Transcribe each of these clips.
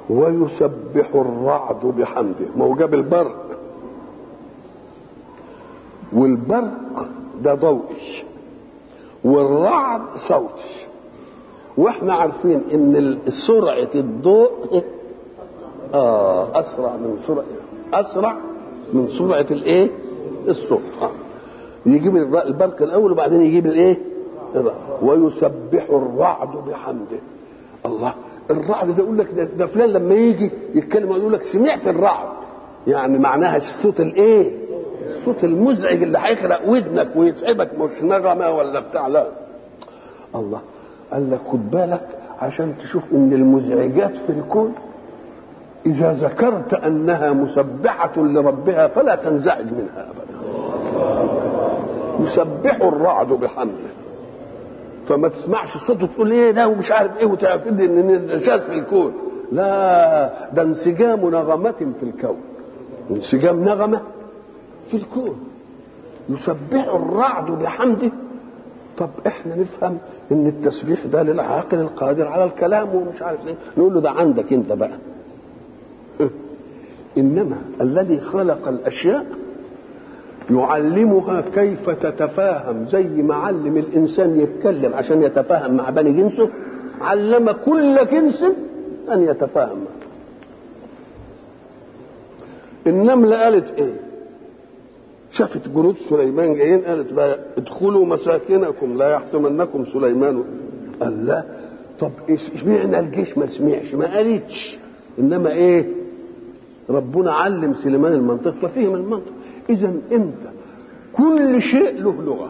ويسبح الرعد بحمده ما هو جاب البرق والبرق ده ضوئي والرعد صوتي واحنا عارفين ان سرعه الضوء اه اسرع من سرعه اسرع من سرعه الايه الصوت آه. يجيب البرق الاول وبعدين يجيب الايه ويسبح الرعد بحمده الله الرعد ده يقول لك ده, ده فلان لما يجي يتكلم يقول لك سمعت الرعد يعني معناها الصوت الايه الصوت المزعج اللي هيخرق ودنك ويتعبك مش نغمه ولا بتاع لا الله قال لك خد بالك عشان تشوف ان المزعجات في الكون اذا ذكرت انها مسبحه لربها فلا تنزعج منها ابدا يسبح الرعد بحمده فما تسمعش الصوت وتقول ايه ده ومش عارف ايه وتعتقد ان انشاد في الكون لا ده انسجام نغمة في الكون انسجام نغمة في الكون يسبح الرعد بحمده طب احنا نفهم ان التسبيح ده للعاقل القادر على الكلام ومش عارف ايه نقول له ده عندك انت بقى انما الذي خلق الاشياء يعلمها كيف تتفاهم زي ما علم الانسان يتكلم عشان يتفاهم مع بني جنسه علم كل جنس ان يتفاهم معه النملة قالت ايه شافت جنود سليمان جايين قالت لا ادخلوا مساكنكم لا يحطمنكم سليمان قال لا طب اشمعنى الجيش ما سمعش ما قالتش انما ايه ربنا علم سليمان المنطق ففهم المنطق اذا انت كل شيء له لغه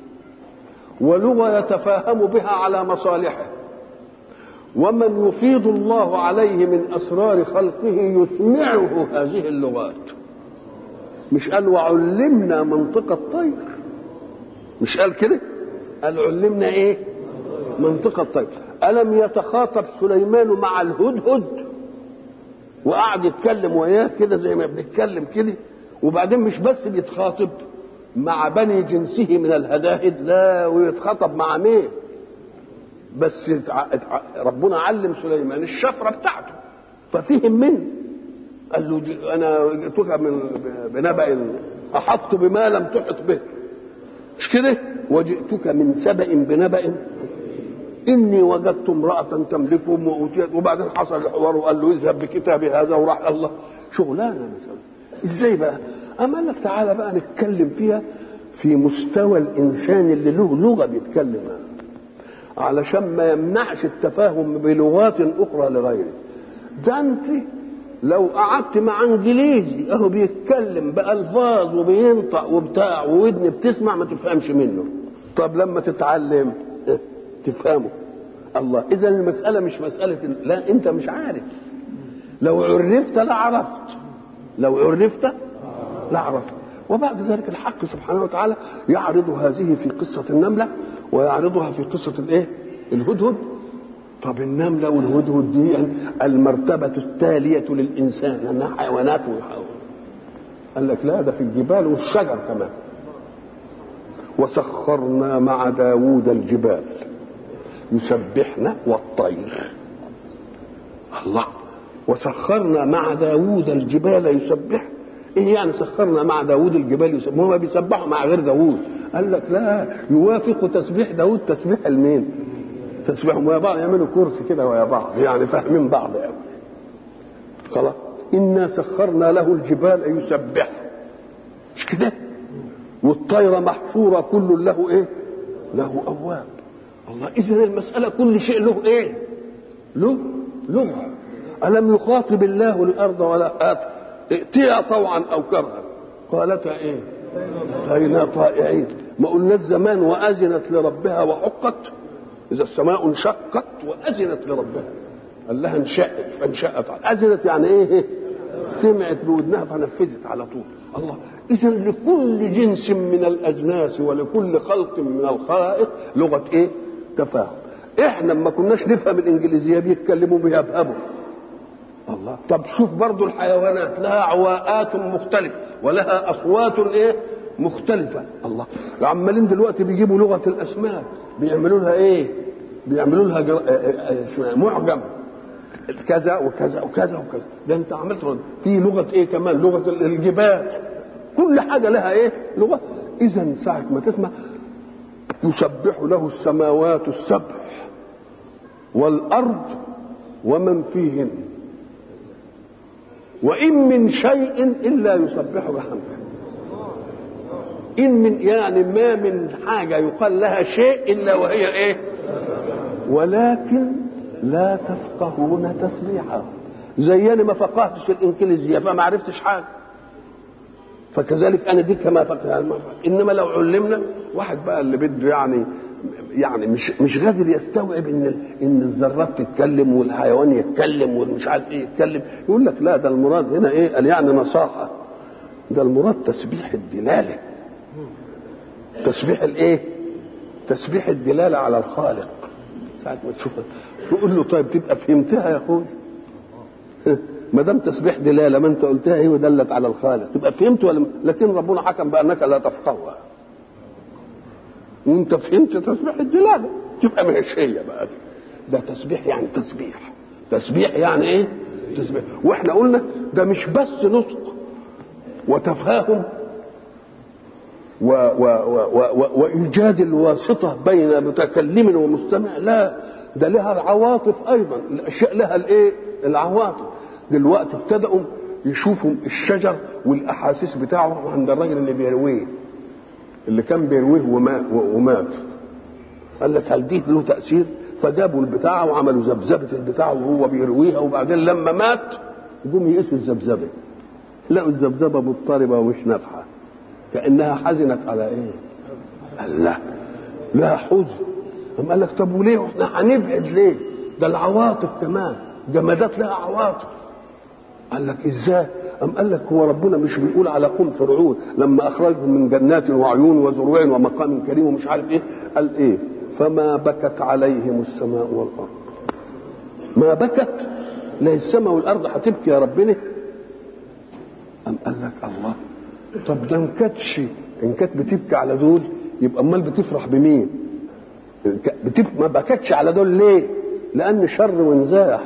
ولغه يتفاهم بها على مصالحه ومن يفيض الله عليه من اسرار خلقه يسمعه هذه اللغات مش قال وعلمنا منطق الطير مش قال كده قال علمنا ايه منطق الطير الم يتخاطب سليمان مع الهدهد وقعد يتكلم وياه كده زي ما بنتكلم كده وبعدين مش بس بيتخاطب مع بني جنسه من الهداهد لا ويتخاطب مع مين بس ربنا علم سليمان الشفره بتاعته ففهم منه قال له انا جئتك من بنبأ احط بما لم تحط به مش كده وجئتك من سبأ بنبأ اني وجدت امرأة تملكهم وأوتيت وبعدين حصل الحوار وقال له اذهب بكتابي هذا وراح الله شغلانه مثلا ازاي بقى؟ أما قال لك تعالى بقى نتكلم فيها في مستوى الانسان اللي له لغه بيتكلم عنها علشان ما يمنعش التفاهم بلغات اخرى لغيره ده انت لو قعدت مع انجليزي اهو بيتكلم بالفاظ وبينطق وبتاع وودن بتسمع ما تفهمش منه طب لما تتعلم تفهمه الله اذا المساله مش مساله لا انت مش عارف لو عرفت لعرفت لو عرفت لعرفت وبعد ذلك الحق سبحانه وتعالى يعرض هذه في قصة النملة ويعرضها في قصة الايه؟ الهدهد طب النملة والهدهد دي المرتبة التالية للإنسان أنها حيوانات ويحاول. قال لك لا ده في الجبال والشجر كمان وسخرنا مع داوود الجبال يسبحنا والطير الله وسخرنا مع داوود الجبال يسبح ايه يعني سخرنا مع داوود الجبال يسبح هم بيسبحوا مع غير داوود قال لك لا يوافق تسبيح داوود تسبيح المين تسبيحهم ويا بعض يعملوا كرسي كده ويا بعض يعني فاهمين بعض قوي خلاص انا سخرنا له الجبال يسبح مش كده والطير محشورة كل له ايه له اواب الله اذا المسألة كل شيء له ايه له لغة ألم يخاطب الله الأرض ولا آت ائتيا طوعا أو كرها قالتا إيه أتينا طائعين ما قلنا زمان وأذنت لربها وحقت إذا السماء انشقت وأذنت لربها قال لها انشقت فانشقت أذنت يعني إيه سمعت بودنها فنفذت على طول الله إذا لكل جنس من الأجناس ولكل خلق من الخلائق لغة إيه تفاهم احنا ما كناش نفهم الانجليزيه بيتكلموا بيهبهبوا الله طب شوف برضو الحيوانات لها عواءات مختلفه ولها اصوات ايه مختلفه الله عمالين دلوقتي بيجيبوا لغه الاسماك بيعملوا لها ايه بيعملوا لها جر... معجم كذا وكذا وكذا وكذا ده انت عملت في لغه ايه كمان لغه الجبال كل حاجه لها ايه لغه اذا ساعه ما تسمع يسبح له السماوات السبع والارض ومن فيهن وان من شيء الا يسبح بحمده ان من يعني ما من حاجه يقال لها شيء الا وهي ايه ولكن لا تفقهون تسبيحه زي انا ما فقهتش الانجليزيه فما عرفتش حاجه فكذلك انا دي كما فقه انما لو علمنا واحد بقى اللي بده يعني يعني مش مش قادر يستوعب ان ان الذرات تتكلم والحيوان يتكلم والمش عارف ايه يتكلم يقول لك لا ده المراد هنا ايه قال يعني نصاحه ده المراد تسبيح الدلاله تسبيح الايه تسبيح الدلاله على الخالق ساعه ما تشوف تقول له طيب تبقى فهمتها يا اخوي ما دام تسبيح دلاله ما انت قلتها ايه ودلت على الخالق تبقى فهمت ولا لكن ربنا حكم بانك لا تفقهها وانت فهمت تسبيح الدلاله تبقى مش هي بقى دي. ده تسبيح يعني تسبيح تسبيح يعني ايه تسبيح واحنا قلنا ده مش بس نطق وتفاهم و و و و وايجاد الواسطه بين متكلم ومستمع لا ده لها العواطف ايضا الاشياء لها الايه العواطف دلوقتي ابتدأوا يشوفوا الشجر والاحاسيس بتاعه عند الراجل اللي بيرويه اللي كان بيرويه ومات قال لك هل دي له تاثير فجابوا البتاعه وعملوا ذبذبه البتاعه وهو بيرويها وبعدين لما مات جم يقيسوا الذبذبه لقوا الذبذبه مضطربه ومش نافعه كانها حزنت على ايه؟ قال لا لها حزن قام قال لك طب وليه احنا هنبعد ليه؟ ده العواطف كمان جمادات لها عواطف قال لك ازاي؟ أم قال لك هو ربنا مش بيقول على قوم فرعون لما أخرجهم من جنات وعيون وزروع ومقام كريم ومش عارف إيه قال إيه فما بكت عليهم السماء والأرض ما بكت لا السماء والأرض هتبكي يا ربنا أم قال لك الله طب ده ان كانتش ان كانت بتبكي على دول يبقى امال بتفرح بمين؟ بتبكي ما بكتش على دول ليه؟ لأن شر وانزاح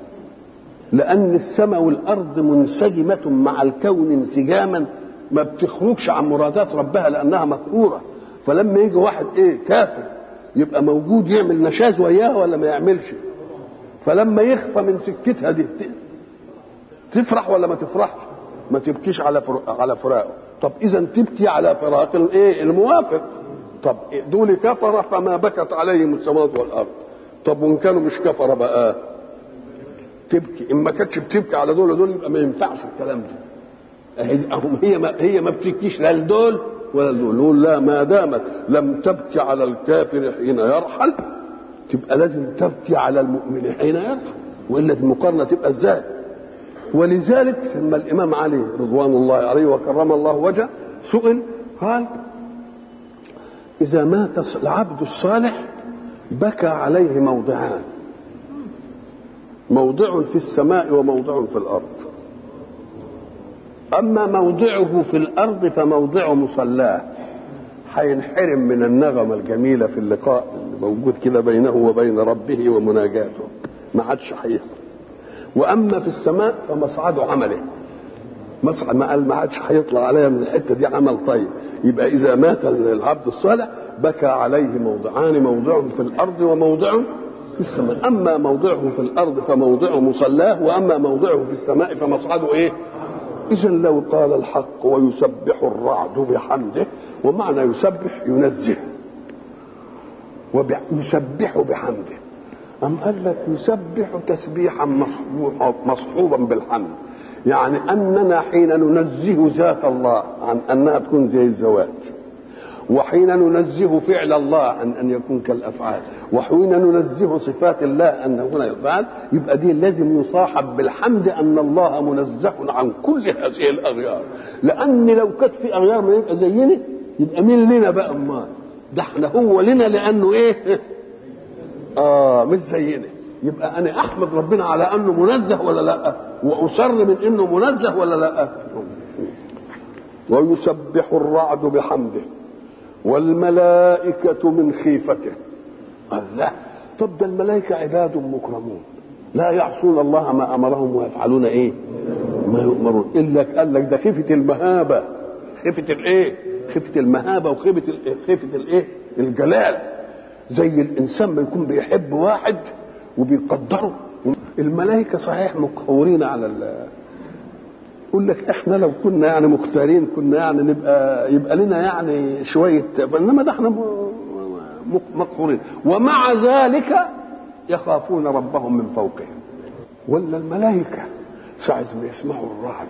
لأن السماء والأرض منسجمة مع الكون انسجاما ما بتخرجش عن مرادات ربها لأنها مقهورة فلما يجي واحد إيه كافر يبقى موجود يعمل نشاز وياها ولا ما يعملش فلما يخفى من سكتها دي تفرح ولا ما تفرحش ما تبكيش على على فراقه طب اذا تبكي على فراق الايه الموافق طب دول كفر فما بكت عليهم السماوات والارض طب وان كانوا مش كفره بقى تبكي ان ما كانتش بتبكي على دول دول يبقى ما ينفعش الكلام ده هي ما هي ما بتبكيش لا لدول ولا لدول نقول لا ما دامت لم تبكي على الكافر حين يرحل تبقى لازم تبكي على المؤمن حين يرحل والا المقارنه تبقى ازاي ولذلك لما الامام علي رضوان الله عليه وكرم الله وجهه سئل قال اذا مات العبد الصالح بكى عليه موضعان موضع في السماء وموضع في الارض اما موضعه في الارض فموضع مصلاه هينحرم من النغمه الجميله في اللقاء اللي موجود كده بينه وبين ربه ومناجاته ما عادش هيحصل واما في السماء فمصعد عمله مصعد ما قال ما عادش هيطلع عليها من الحته دي عمل طيب يبقى اذا مات العبد الصالح بكى عليه موضعان موضع في الارض وموضع في السماء اما موضعه في الارض فموضع مصلاه واما موضعه في السماء فمصعده ايه اذا لو قال الحق ويسبح الرعد بحمده ومعنى يسبح ينزه ويسبح بحمده أم قال لك يسبح تسبيحا مصحوبا بالحمد يعني أننا حين ننزه ذات الله عن أنها تكون زي الزواج وحين ننزه فعل الله عن أن يكون كالأفعال وحين ننزه صفات الله أن يكون الأفعال يبقى دي لازم يصاحب بالحمد أن الله منزه عن كل هذه الأغيار لأن لو كانت في أغيار ما يبقى زينا يبقى مين لنا بقى أمال ده احنا هو لنا لأنه إيه اه مش زينا يبقى انا احمد ربنا على انه منزه ولا لا واصر من انه منزه ولا لا ويسبح الرعد بحمده والملائكة من خيفته الله طب ده الملائكة عباد مكرمون لا يعصون الله ما امرهم ويفعلون ايه ما يؤمرون الا قال لك ده خفه المهابه خفه الايه خفه المهابه وخفه الايه خفه الايه الجلال زي الانسان ما يكون بيحب واحد وبيقدره الملائكه صحيح مقهورين على ال يقول لك احنا لو كنا يعني مختارين كنا يعني نبقى يبقى لنا يعني شويه انما ده احنا مقهورين ومع ذلك يخافون ربهم من فوقهم ولا الملائكه ساعة ما يسمعوا الرعد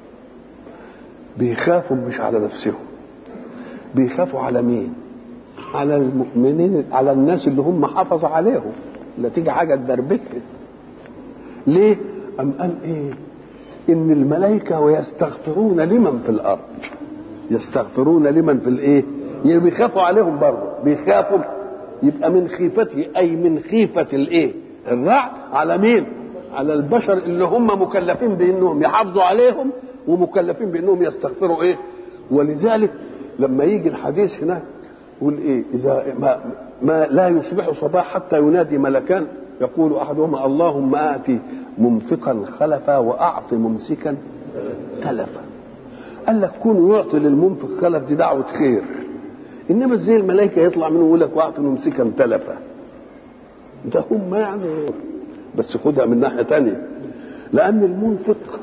بيخافوا مش على نفسهم بيخافوا على مين؟ على المؤمنين على الناس اللي هم حافظوا عليهم لا تيجي حاجه تدربكهم ليه؟ أم قال إيه؟ إن الملائكة ويستغفرون لمن في الأرض يستغفرون لمن في الإيه؟ يعني بيخافوا عليهم برضه بيخافوا يبقى من خيفته أي من خيفة الإيه؟ الرعد على مين؟ على البشر اللي هم مكلفين بأنهم يحافظوا عليهم ومكلفين بأنهم يستغفروا إيه؟ ولذلك لما يجي الحديث هناك يقول ايه اذا ما, ما لا يصبح صباح حتى ينادي ملكان يقول احدهما اللهم اتي ممسكا خلفا واعط ممسكا تلفا قال لك كون يعطي للمنفق خلف دي دعوه خير انما ازاي الملائكه يطلع منه يقول لك واعط ممسكا تلفا ده هم يعني بس خدها من ناحيه تانية لان المنفق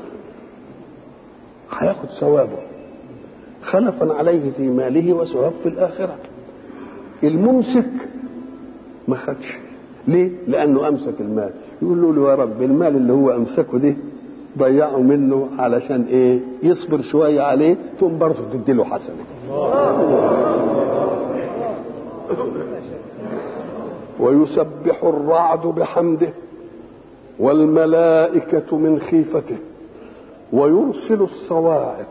هياخد ثوابه خلفا عليه في ماله وثواب في الاخره الممسك ما خدش ليه؟ لأنه أمسك المال يقول له يا رب المال اللي هو أمسكه ده ضيعه منه علشان إيه؟ يصبر شوية عليه ثم برضه تدي له حسنة ويسبح الرعد بحمده والملائكة من خيفته ويرسل الصواعق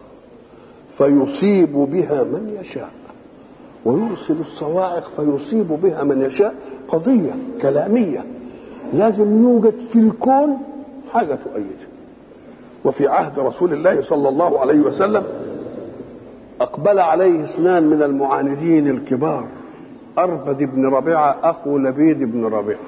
فيصيب بها من يشاء ويرسل الصواعق فيصيب بها من يشاء قضية كلامية لازم يوجد في الكون حاجة تؤيده وفي عهد رسول الله صلى الله عليه وسلم أقبل عليه اثنان من المعاندين الكبار أربد بن ربيعة أخو لبيد بن ربيعة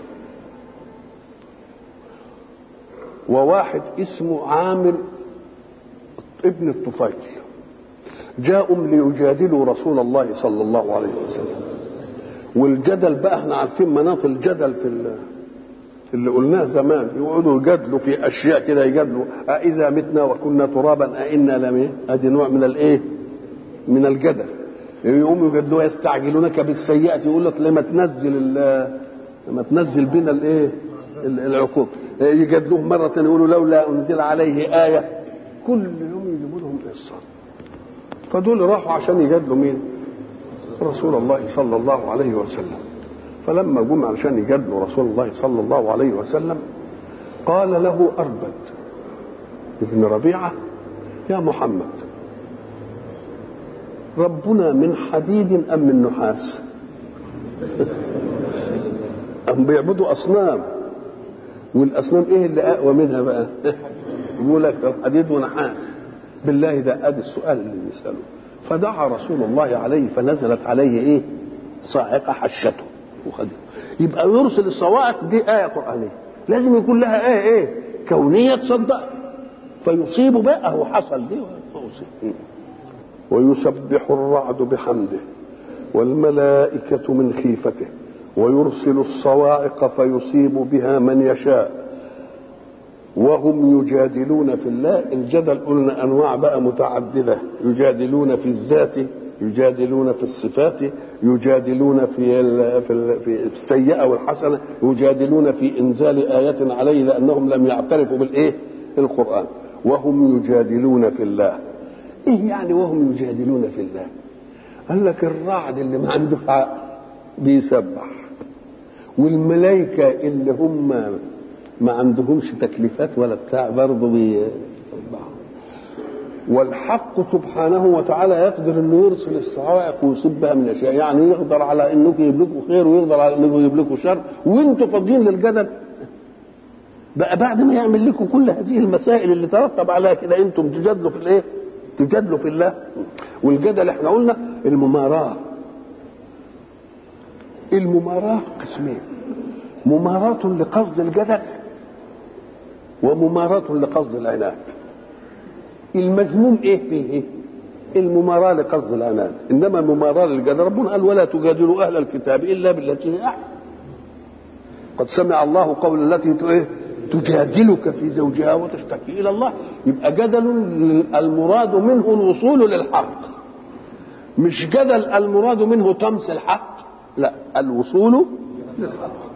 وواحد اسمه عامر ابن الطفيل جاءوا ليجادلوا رسول الله صلى الله عليه وسلم والجدل بقى احنا عارفين مناط الجدل في اللي قلناه زمان يقعدوا يجادلوا في اشياء كده يجادلوا أإذا متنا وكنا ترابا أئنا لم ادي نوع من الايه؟ من الجدل يقوموا يجادلوا يستعجلونك بالسيئة يقول لك لما تنزل لما تنزل بنا الايه؟ العقوق يجادلوه مرة يقولوا لولا أنزل عليه آية كل يوم يجيبوا لهم قصة فدول راحوا عشان يجادلوا مين؟ رسول الله صلى الله عليه وسلم فلما جم علشان يجادلوا رسول الله صلى الله عليه وسلم قال له أربد ابن ربيعة يا محمد ربنا من حديد أم من نحاس أم بيعبدوا أصنام والأصنام إيه اللي أقوى منها بقى يقول لك حديد ونحاس بالله ده ادي السؤال اللي بيساله فدعا رسول الله عليه فنزلت عليه ايه صاعقه حشته وخده يبقى يرسل الصواعق دي ايه قرانيه لازم يكون لها ايه ايه كونيه تصدق فيصيب بقى هو حصل دي ويسبح الرعد بحمده والملائكة من خيفته ويرسل الصواعق فيصيب بها من يشاء وهم يجادلون في الله الجدل قلنا انواع بقى متعدده يجادلون في الذات يجادلون في الصفات يجادلون في في في السيئه والحسنه يجادلون في انزال ايه عليه لانهم لم يعترفوا بالايه القران وهم يجادلون في الله ايه يعني وهم يجادلون في الله قال لك الرعد اللي ما عنده حق بيسبح والملائكه اللي هم ما عندهمش تكليفات ولا بتاع برضه بيسبحوا والحق سبحانه وتعالى يقدر انه يرسل الصواعق ويصيب بها من اشياء يعني يقدر على انكم يجيب لكم خير ويقدر على انكم يجيب لكم شر وانتم فاضيين للجدل بقى بعد ما يعمل لكم كل هذه المسائل اللي ترتب عليها كده انتم تجادلوا في الايه؟ تجادلوا في الله والجدل احنا قلنا المماراه المماراه قسمين مماراة لقصد الجدل ومماراة لقصد العناد المذموم ايه فيه إيه؟ المماراة لقصد العناد انما المماراة للجدل ربنا قال ولا تجادلوا اهل الكتاب الا بالتي هي احسن قد سمع الله قول التي ايه تجادلك في زوجها وتشتكي الى الله يبقى جدل المراد منه الوصول للحق مش جدل المراد منه طمس الحق لا الوصول للحق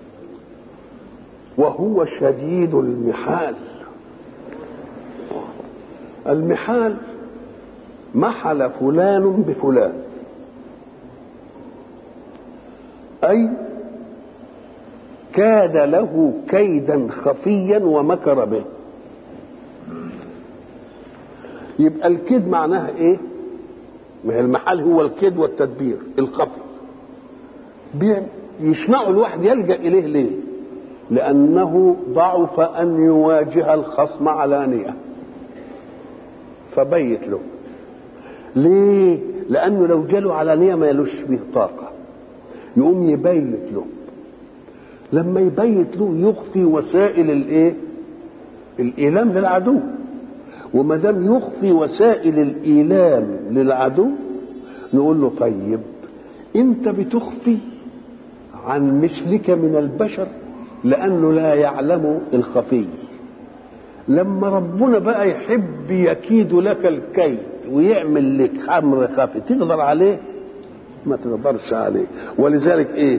وهو شديد المحال المحال محل فلان بفلان اي كاد له كيدا خفيا ومكر به يبقى الكيد معناها ايه ما هي المحال هو الكيد والتدبير الخفي يشنعه الواحد يلجا اليه ليه لانه ضعف ان يواجه الخصم علانيه فبيت له ليه لانه لو جاله علانيه ما يلوش به طاقه يقوم يبيت له لما يبيت له يخفي وسائل الايه الايلام للعدو وما دام يخفي وسائل الايلام للعدو نقول له طيب انت بتخفي عن مثلك من البشر لانه لا يعلم الخفي لما ربنا بقى يحب يكيد لك الكيد ويعمل لك خمر خفي تقدر عليه ما تقدرش عليه ولذلك ايه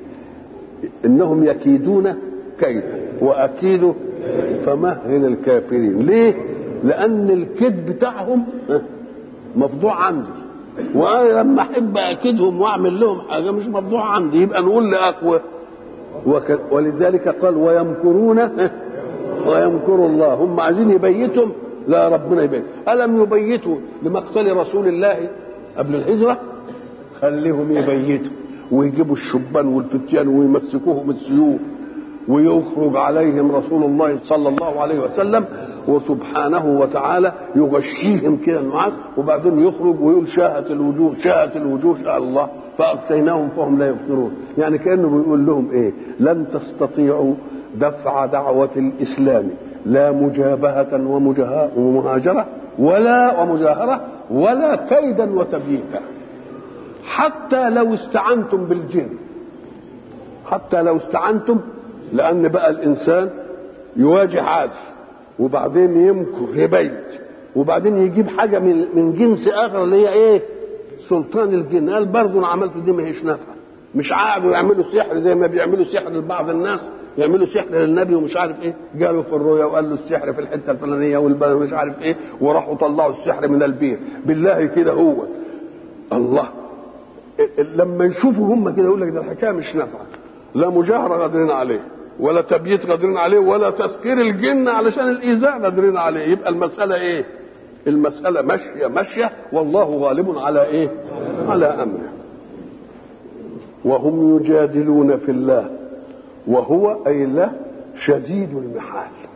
انهم يكيدون كيدا واكيد فمهل الكافرين ليه لان الكيد بتاعهم مفضوع عندي وانا لما احب اكيدهم واعمل لهم حاجه مش مفضوع عندي يبقى نقول لاقوى وك... ولذلك قال ويمكرون ويمكر الله هم عايزين يبيتهم لا ربنا يبيت الم يبيتوا لمقتل رسول الله قبل الهجره خليهم يبيتوا ويجيبوا الشبان والفتيان ويمسكوهم السيوف ويخرج عليهم رسول الله صلى الله عليه وسلم وسبحانه وتعالى يغشيهم كده النعاس وبعدين يخرج ويقول شاهت الوجوه شاهت الوجوه شاء الله فأغشيناهم فهم لا يبصرون يعني كأنه بيقول لهم إيه لن تستطيعوا دفع دعوة الإسلام لا مجابهة ومهاجرة ولا ومجاهرة ولا كيدا وتبييتا حتى لو استعنتم بالجن حتى لو استعنتم لأن بقى الإنسان يواجه عادف وبعدين يمكر يبيت وبعدين يجيب حاجة من من جنس آخر اللي هي إيه؟ سلطان الجن قال برضه أنا عملته دي ما هيش نافعة مش قعدوا يعملوا سحر زي ما بيعملوا سحر لبعض الناس يعملوا سحر للنبي ومش عارف ايه قالوا في الرؤيا وقال له السحر في الحته الفلانيه والبلد مش عارف ايه وراحوا طلعوا السحر من البير بالله كده هو الله لما يشوفوا هم كده يقول لك ده الحكايه مش نافعه لا مجاهره قادرين عليه ولا تبييت قادرين عليه ولا تذكير الجن علشان الايذاء قادرين عليه يبقى المساله ايه المساله ماشيه ماشيه والله غالب على ايه على امره وهم يجادلون في الله وهو اي الله شديد المحال